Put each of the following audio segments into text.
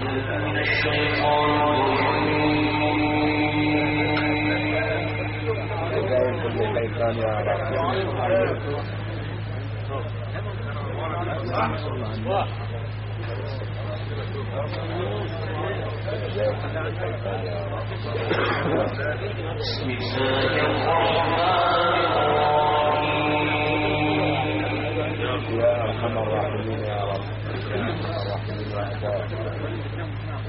جاي كل شيطان يا رب جاي كل شيطان يا رب يا ارحم الراحمين يا رب الراحمين واحدة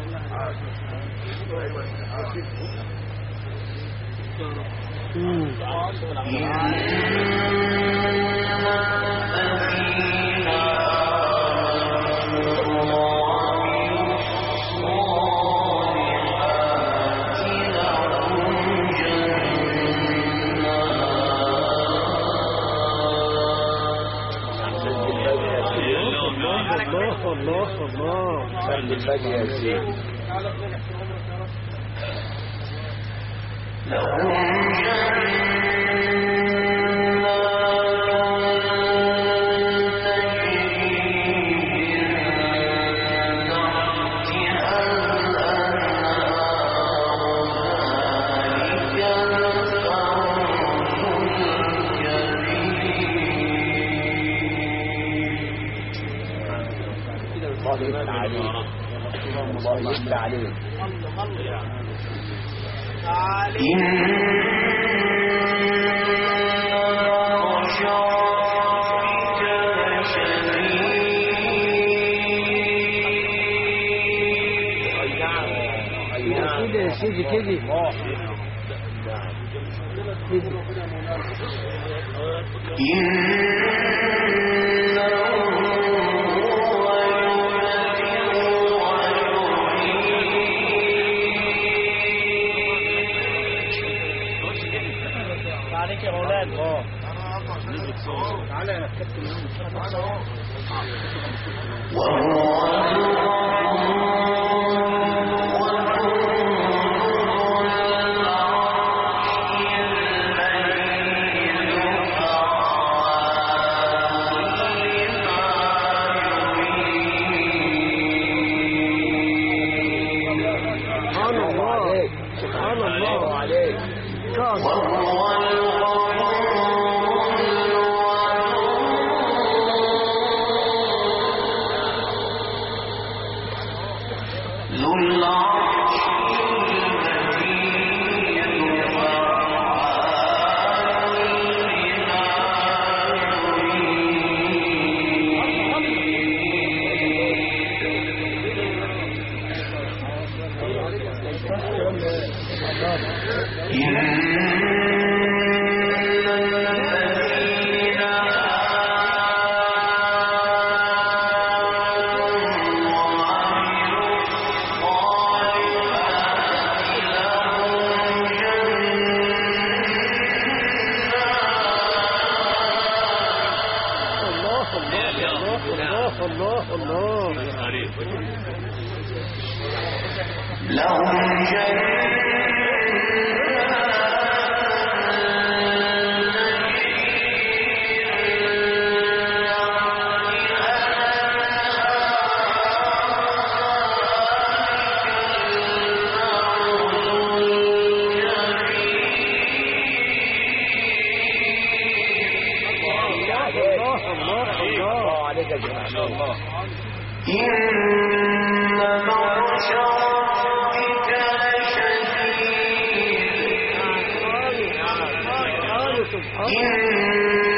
الله الله الله سد البدء يا سيدي الله يفتح عليك الله يفتح عليك كده يا سيدي كده عليك يا مولانا تعالى يا كابتن سبحان الله سبحان الله عليك كاظم الله الله الله الله الله الله الله الله عليك يا جماعة قالوا سبحان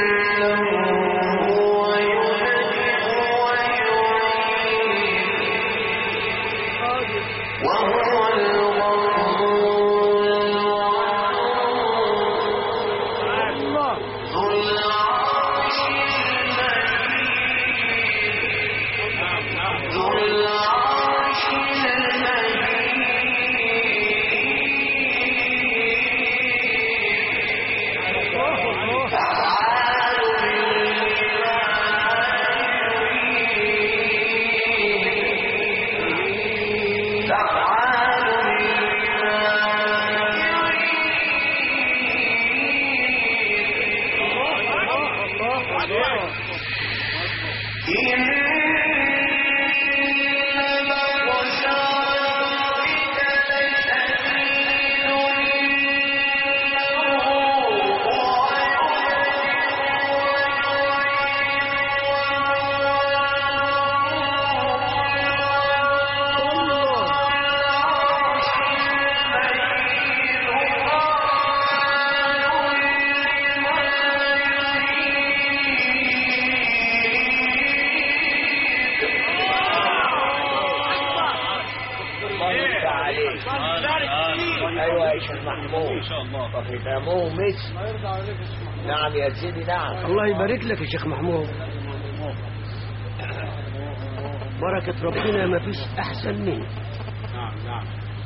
الله ذو العرش المجيد عليك ايوه يا شيخ محمود ان شاء الله وختامه مسك نعم يا سيدي نعم الله يبارك لك يا شيخ محمود بركة ربنا ما فيش أحسن منه نعم نعم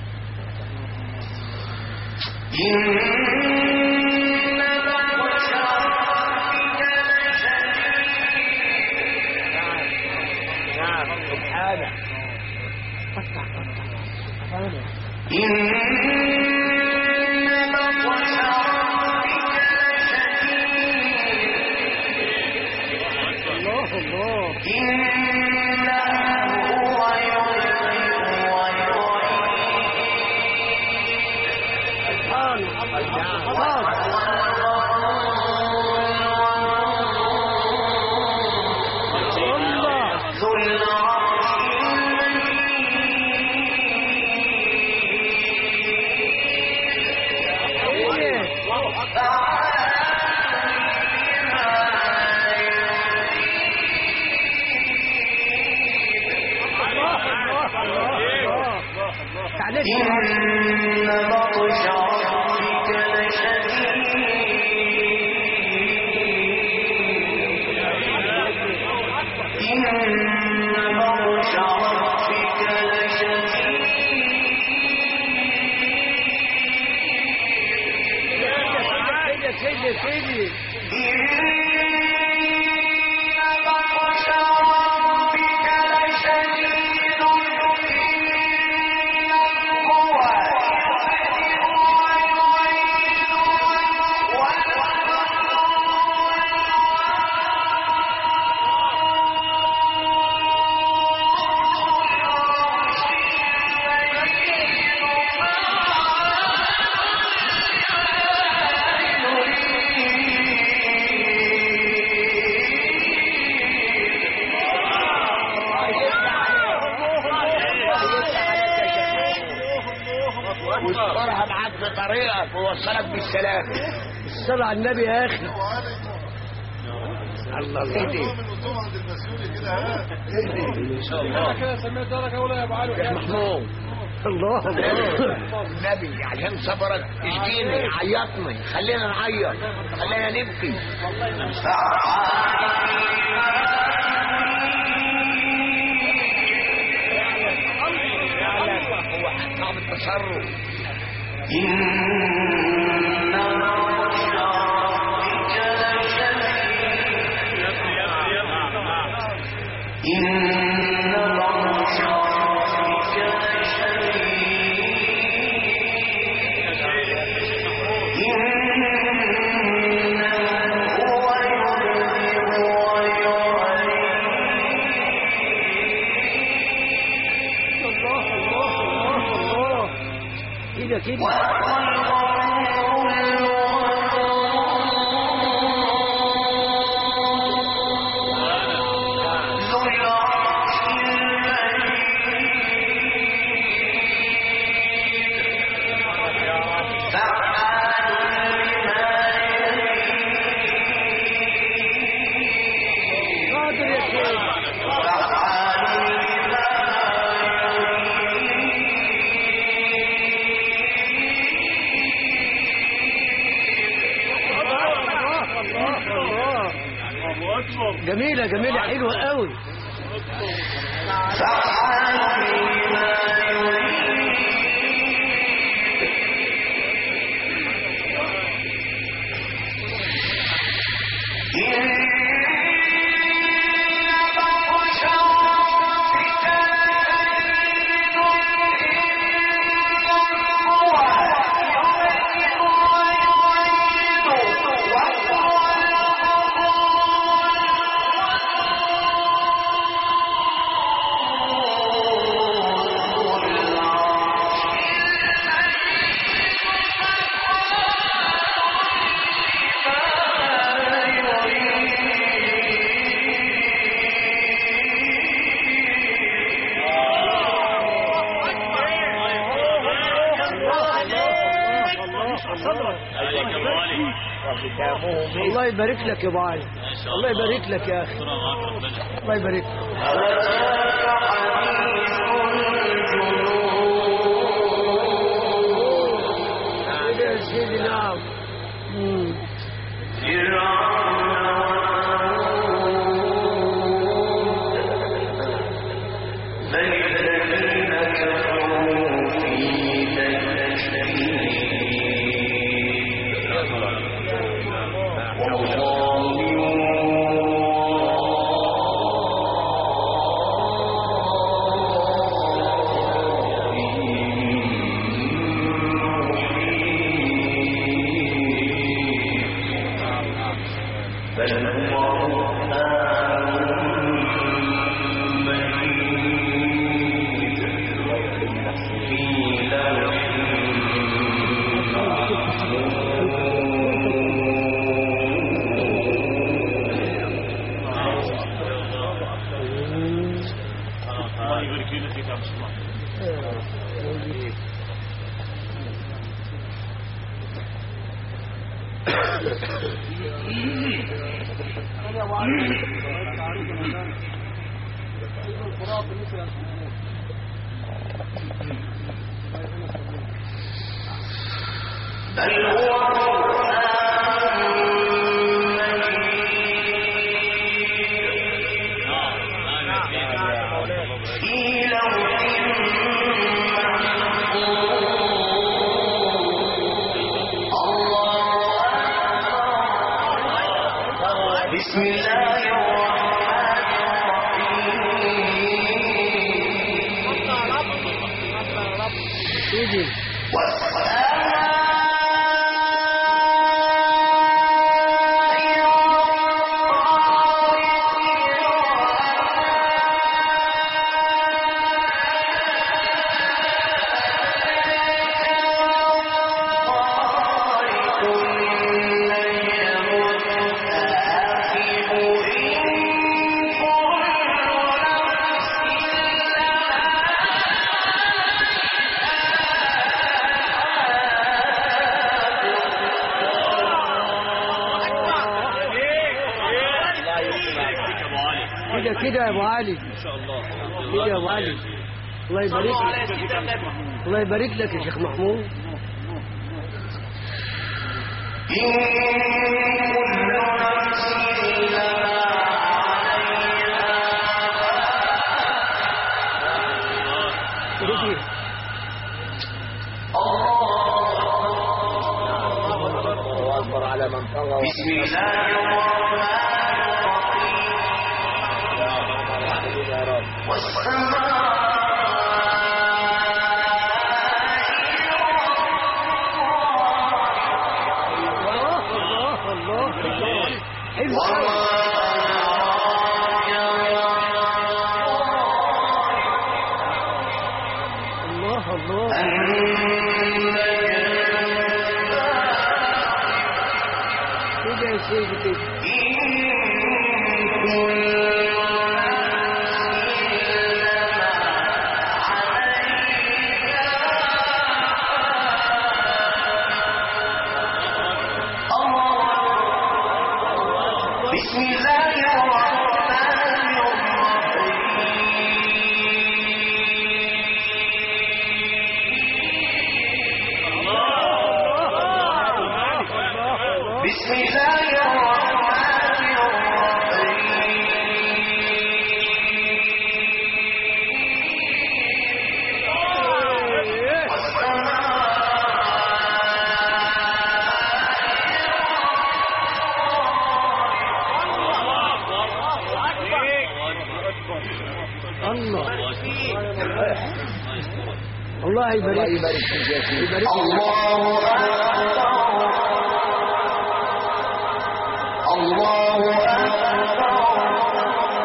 نعم سبحانه الله الله تعليق كده كده كده ويصبرها معاك في طريقك ويوصلك بالسلام الصلاة على النبي يا أخي الله الله ان شاء الله يا محمود الله الله النبي عشان صبرك اشجيني عيطني خلينا نعيط خلينا نبكي هو حكام التصرف الله الله الله كده كده قادر يا شيخ الله الله الله الله اكبر جميلة جميلة حلوة قوي وختامه مسك الله يبارك لك يا ابو علي الله يبارك لك يا اخي الله يبارك لك بسم الله الرحمن الرحيم سيدي كده كده يا ابو علي ان شاء الله كده يا ابو علي الله يبارك لك الله يبارك لك يا شيخ محمود رجل الله اكبر على من طغى بسم الله الرحمن الرحيم يا رب والسماء الله الله الله حلو قوي الله الله كده يا سيدي كده بسم الله الرحمن الرحيم بسم الله الرحمن الرحيم الله الله الله يبارك يبارك فيك يا سيدي يبارك لك. الله أكبر الله أكبر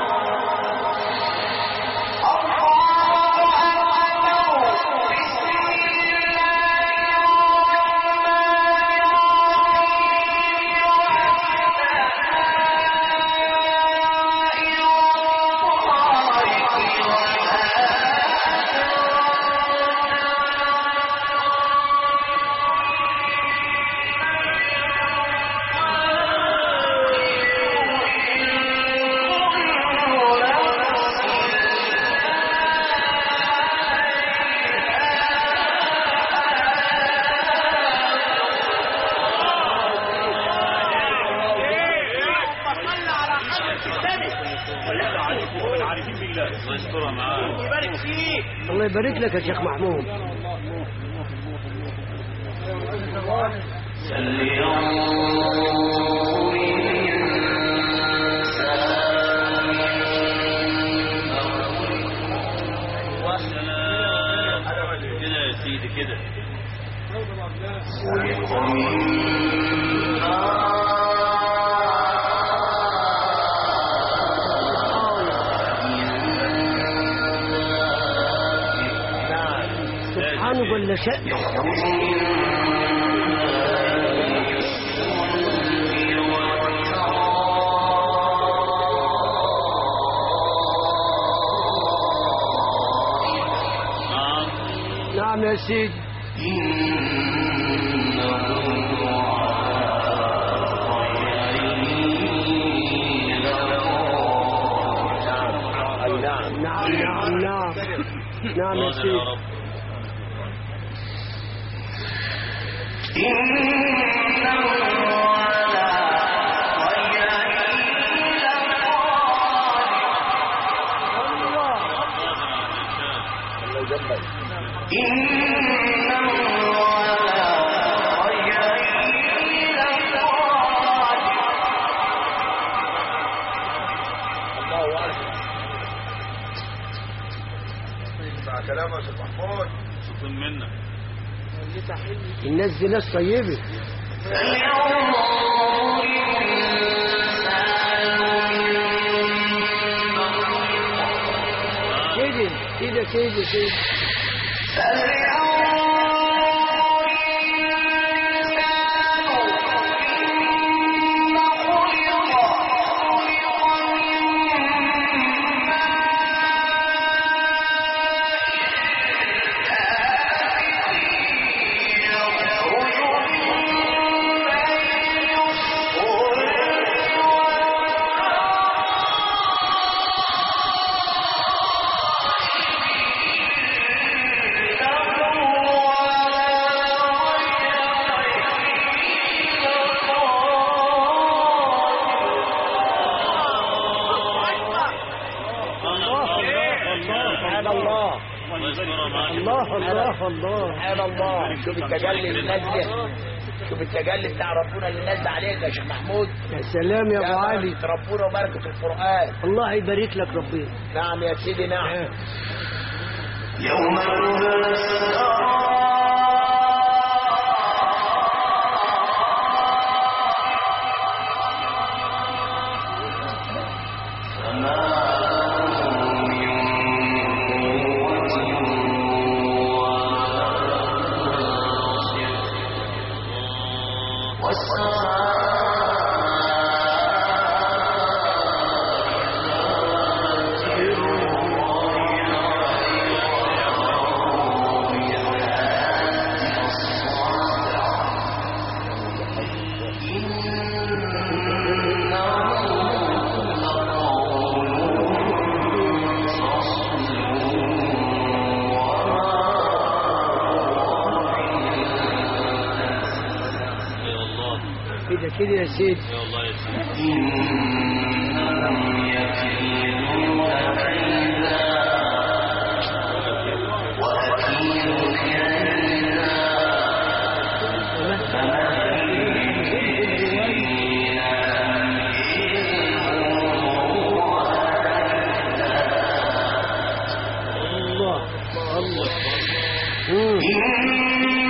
عارفين بالله الله يسترها معاك يبارك فيك الله يبارك لك يا شيخ محمود سلام كده يا سيدي كده سبحانه جل شأنه نعم نعم يا سيدي اي نعم نعم نعم نعم نعم يا قادر يا سيدي رب الله يجمل الله اكبر مع كلامك يا شيخ محمود شكرا منك الناس دي ناس طيبة كده كده كده كده سبحان الله الله الله الله سبحان الله شوف التجلي اللي نازل شوف التجلي بتاع ربنا اللي نازل عليك يا شيخ محمود يا سلام يا ابو علي بركة ربنا وبركة القرآن الله يبارك لك ربنا نعم يا سيدي نعم يوم تبلى السرائر يا الله كده كده يا سيدي يا الله يا سيدي الله الله مم.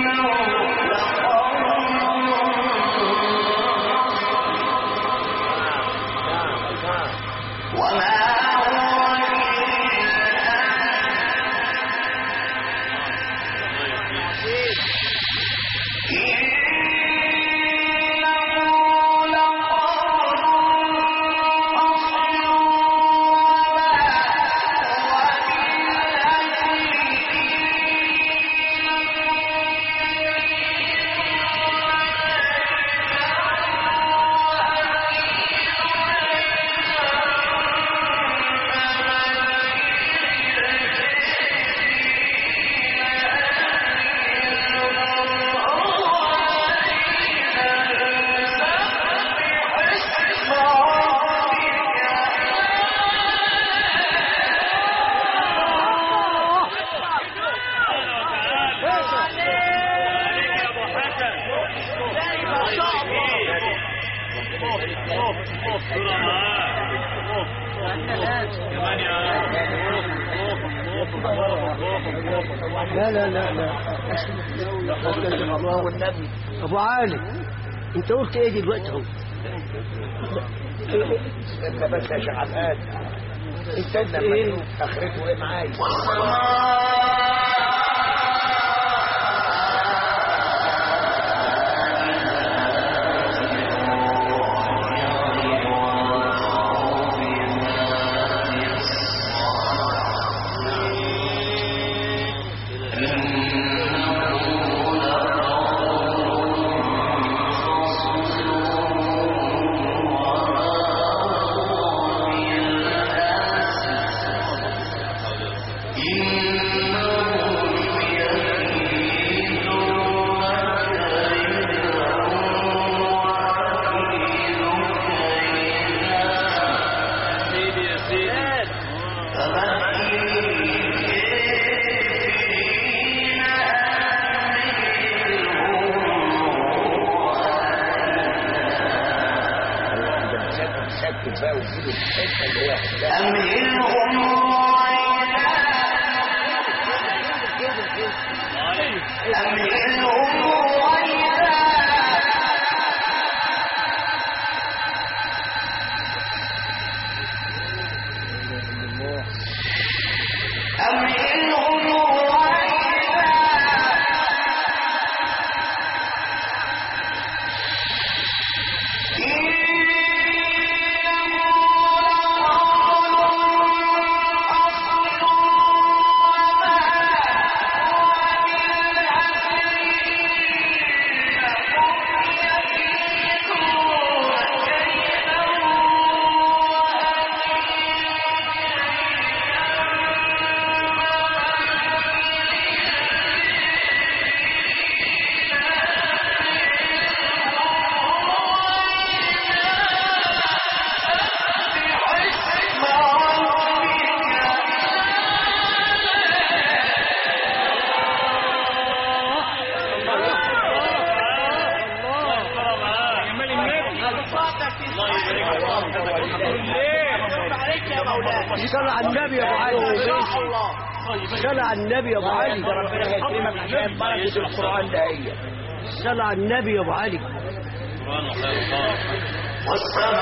نعم نعم لا لا لا لا الله والنبي ابو علي انت قلت ايه دلوقتي اهو انت بس يا شيخ عباد انت انت إيه؟ اخرته ايه معايا إن أمهلهم رويدا أمهلهم رويدا أمهلهم رويدا جمال النبي الله يبارك صلى على النبي يا ابو علي صلى على النبي يا ابو علي ربنا يكرمك عشان بركه القران ده هي صلى على النبي يا ابو علي القرآن وخير خالص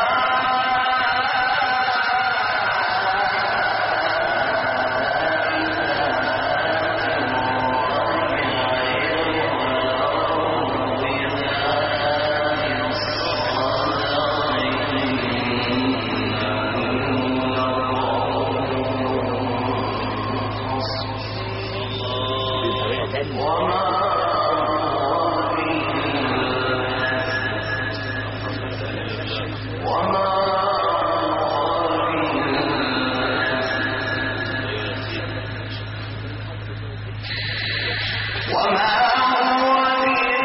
وما هو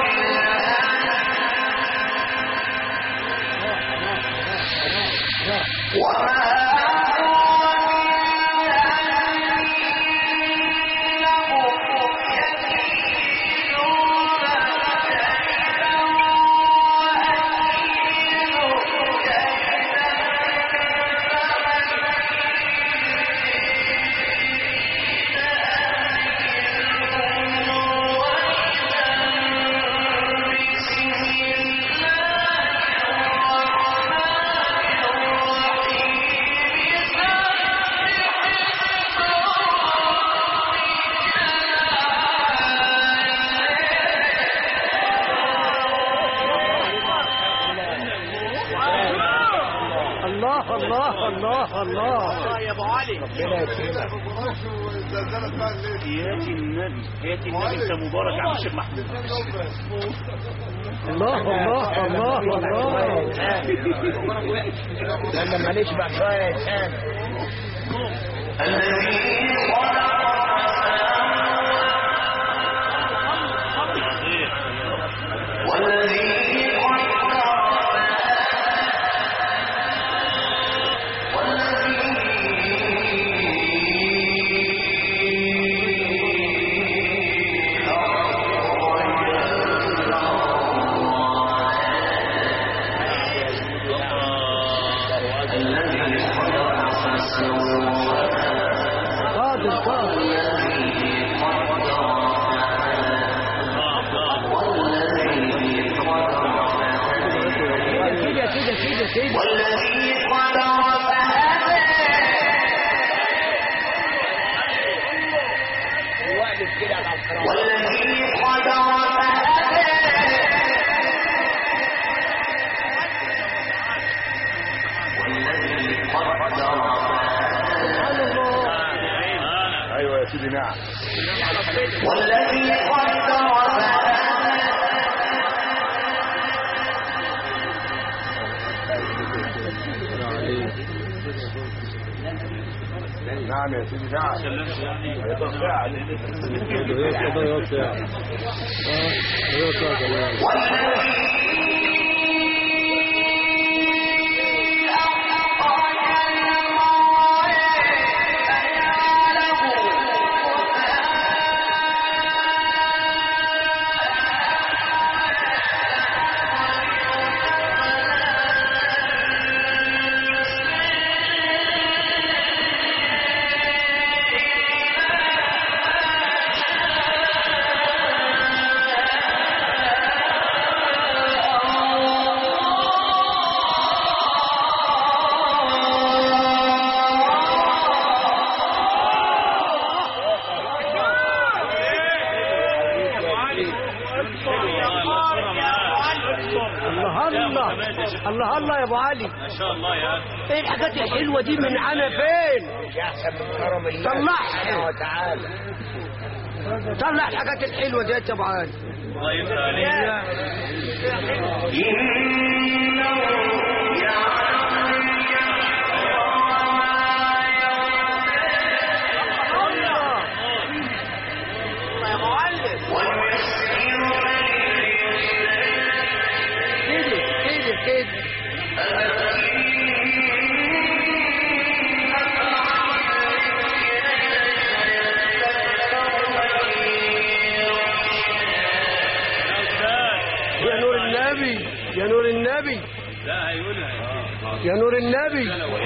الله الله الله الله يا ابو علي ربنا يكرمك ياتي النبي ياتي النبي انت مبارك يا عم الشيخ محمود الله الله الله الله ده انا ماليش بقى شويه انسان الذي خلق والذي قدر قادر قادر كده كده كده كده والذي قدر فهدى واقف كده على القران والذي قدر فهدى والذي قدر سبحان الله ايوه يا سيدي نعم والذي قدر فهدى نعم يا سيدي نعم هيبقى فعل والذي الله الله الله الله يا ابو علي ما شاء الله يا أخي. ايه الحاجات الحلوه دي من عنا فين مش احسن من كرم الله طلعها. سبحانه وتعالى طلع الحاجات الحلوه دي يا ابو علي الله يفتح عليك كده كده كده يا أستاذ يا نور النبي يا نور النبي لا هيقولها يا نور النبي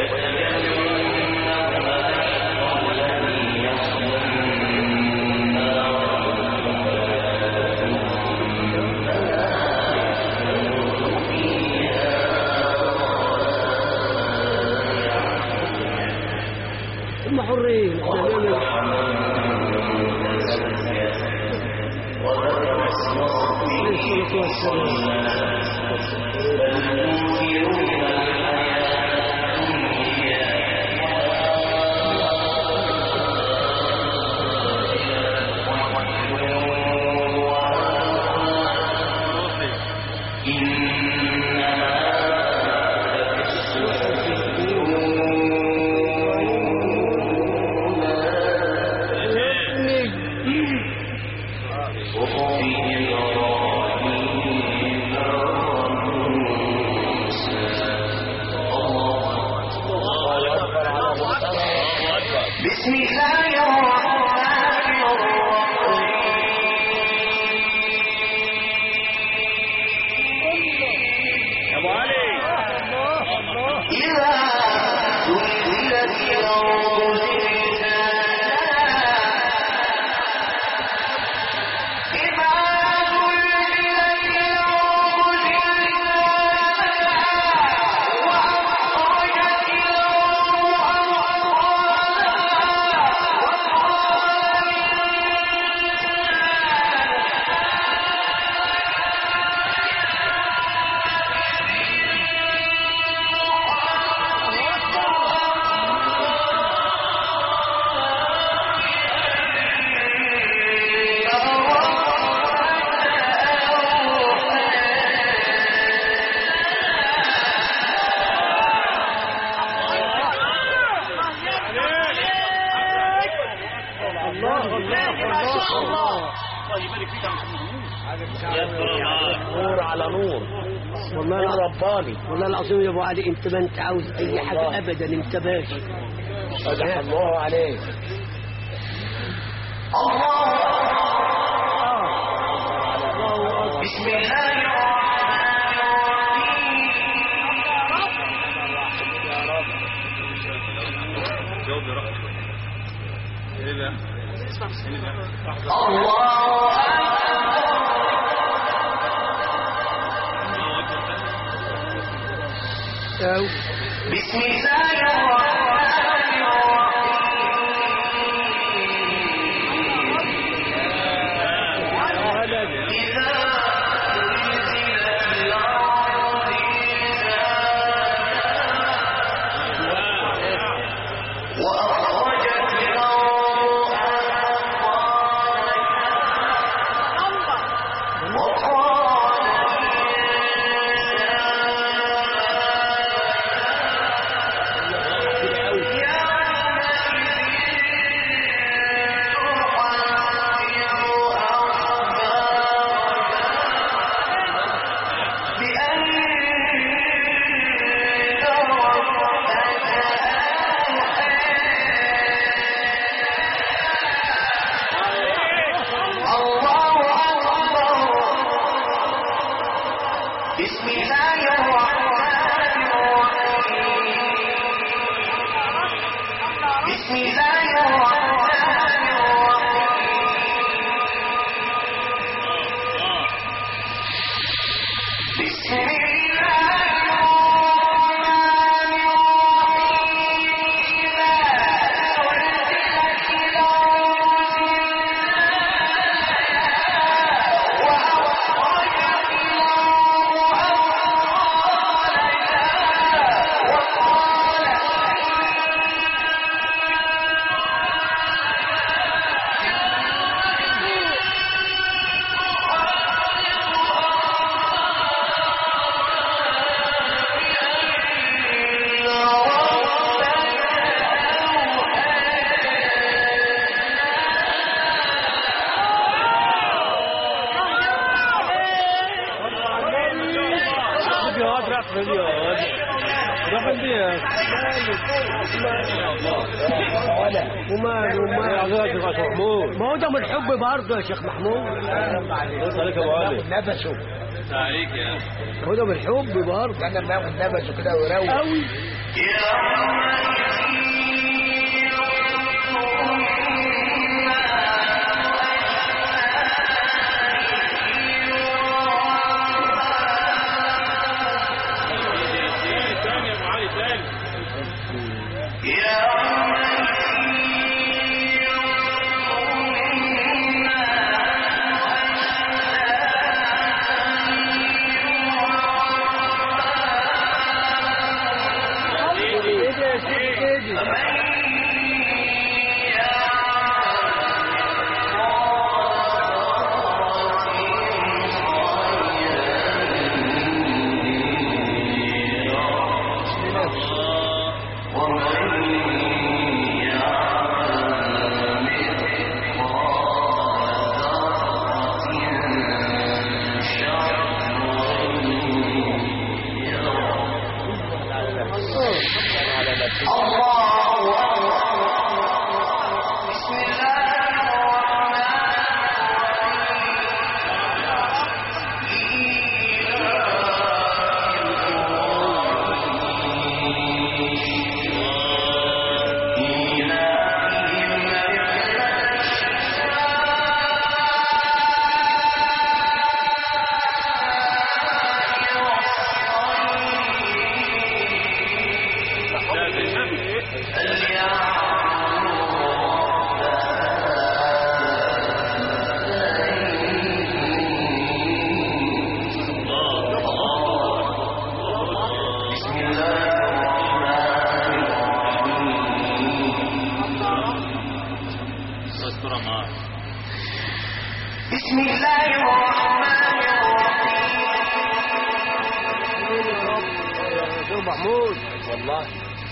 هم حرين احنا نعمل عليه الصلاة والسلام بسم الله الرحمن يا ابو علي الرحيم إذا زلزلت الأرض زلزالها إذا زلزلت الأرض زلزالها وأخرجت الأرض الله الله الله الله الله يبارك فيك يا محمود نور على نور والله نور العظيم رباني والله العظيم يا ابو علي انت ما انت عاوز اي حاجه ابدا انت باشا فتح الله عليك بسم الله الرحمن الرحيم جاوب براحتك ايه ده؟ ايه ده؟ الله أو بسم الله الرحمن الرحيم إذا زلزلت الأرض زلزالها وأخرجت الأرض أثقالها وقال روح يا ولد روح البيت وماله وماله يعطيك يا شيخ محمود ما هو ده من الحب برضه يا شيخ محمود بص عليك يا ابو علي نفسه عليك يا هو ده من الحب برضه كان لما ياخد نفسه كده ويروق قوي ثاني يا ابو علي ثاني ايه ده يا سيدي ايه ده استر معاك بسم الله الرحمن الرحيم يا شيخ محمود والله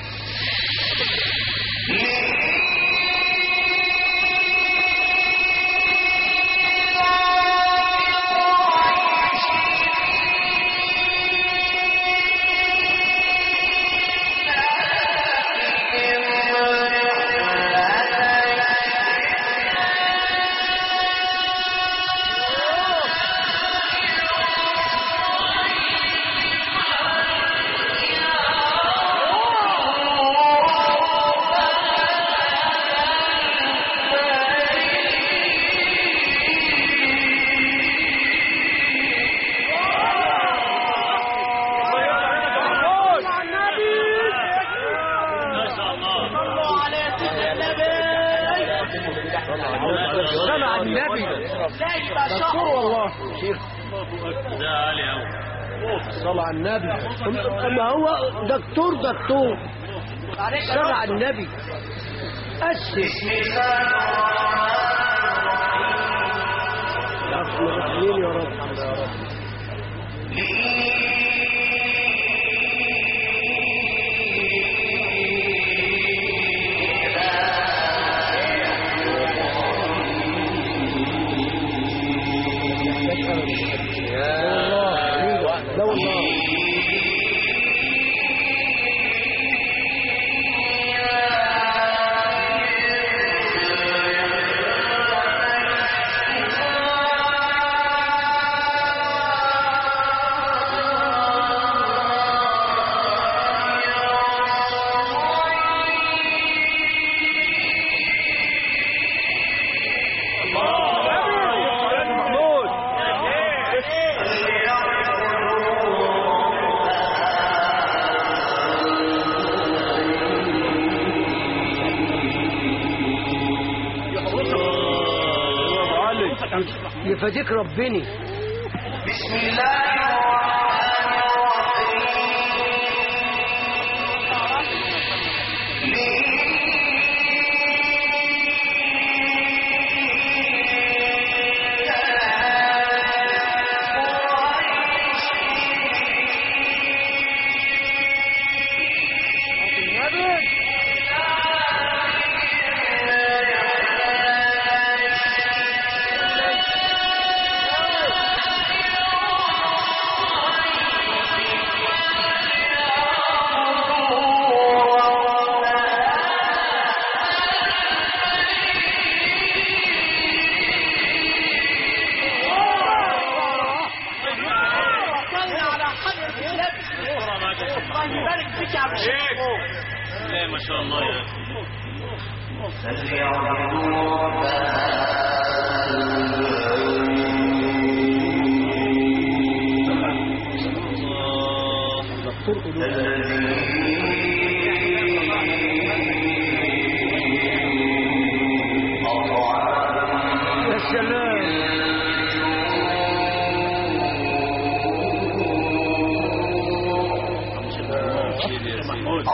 ما شاء الله صلى على النبي دكتور والله ده عالي قوي صلى على النبي ما هو دكتور دكتور صلى على النبي أسس يا رب العالمين يا رب لا والله يفديك ربني بسم الله الرحمن الرحيم لا ما شاء الله يا الله دكتور قلوب يا سلام محمود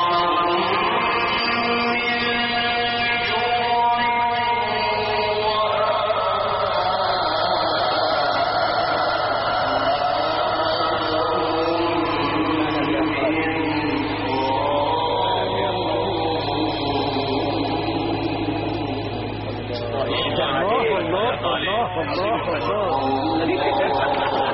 الله الله الله الله الله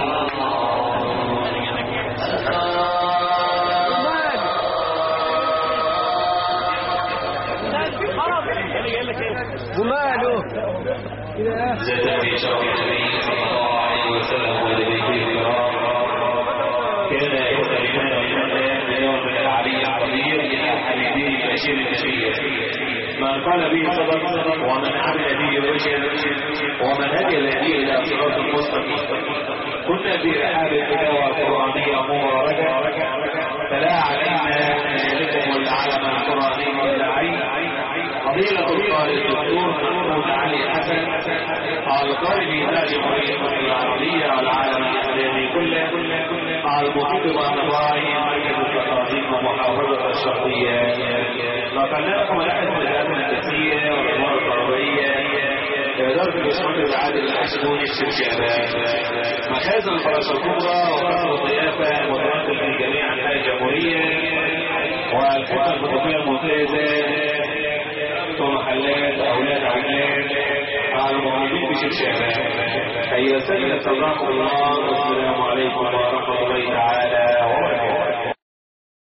وماله يا زاد في شرف النبي صلى الله عليه وسلم ولبيته الكرام كان يكلمنا من يوم من العلي القدير الى حبيبه بشير النبي من قال به صدق ومن عمل به رشد ومن هدي الذي الى صراط المستقيم كنا في رحاب التلاوه القرانيه مباركه فلا علينا لكم العلم القراني العين فضيلة القارئ الدكتور محمود علي حسن القارئ في تاج مريم العربية والعالم الإسلامي كله المحيط بأنواعه مركز التقاطيم ومحافظة الشرقية نقلنا لكم الأحد من الأمن التسية والأمور الضرورية إدارة الإسلام العادل الحسنوني الشرشابات مخازن الفرس الكبرى وقصر الضيافة متنقل في جميع أنحاء الجمهورية والحكم الفضائية الممتازة ومحلات أولاد أولاد على الموجودين في شرشابة أيها السادة استودعكم الله والسلام عليكم ورحمة الله تعالى وبركاته